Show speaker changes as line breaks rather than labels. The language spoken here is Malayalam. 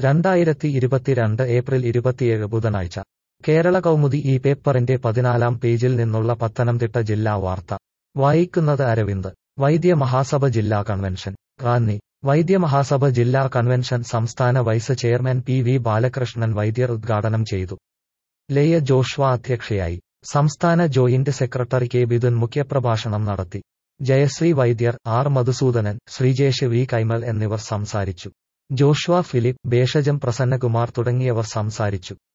രണ്ടായിരത്തി ഇരുപത്തിരണ്ട് ഏപ്രിൽ ഇരുപത്തിയേഴ് ബുധനാഴ്ച കേരള കൗമുദി ഈ പേപ്പറിന്റെ പതിനാലാം പേജിൽ നിന്നുള്ള പത്തനംതിട്ട ജില്ലാ വാർത്ത വായിക്കുന്നത് അരവിന്ദ് വൈദ്യ മഹാസഭ ജില്ലാ കൺവെൻഷൻ റാന്നി വൈദ്യ മഹാസഭ ജില്ലാ കൺവെൻഷൻ സംസ്ഥാന vice chairman P V Balakrishnan Vaidyar ഉദ്ഘാടനം ചെയ്തു ലെയ ജോഷ്വ അധ്യക്ഷയായി സംസ്ഥാന ജോയിന്റ് സെക്രട്ടറി കെ ബിദുൻ മുഖ്യപ്രഭാഷണം നടത്തി ജയശ്രീ വൈദ്യർ ആർ മധുസൂദനൻ ശ്രീജേഷ് വി കൈമൾ എന്നിവർ സംസാരിച്ചു ജോഷ്വ ഫിലിപ്പ് ഭേഷജം പ്രസന്നകുമാർ തുടങ്ങിയവർ സംസാരിച്ചു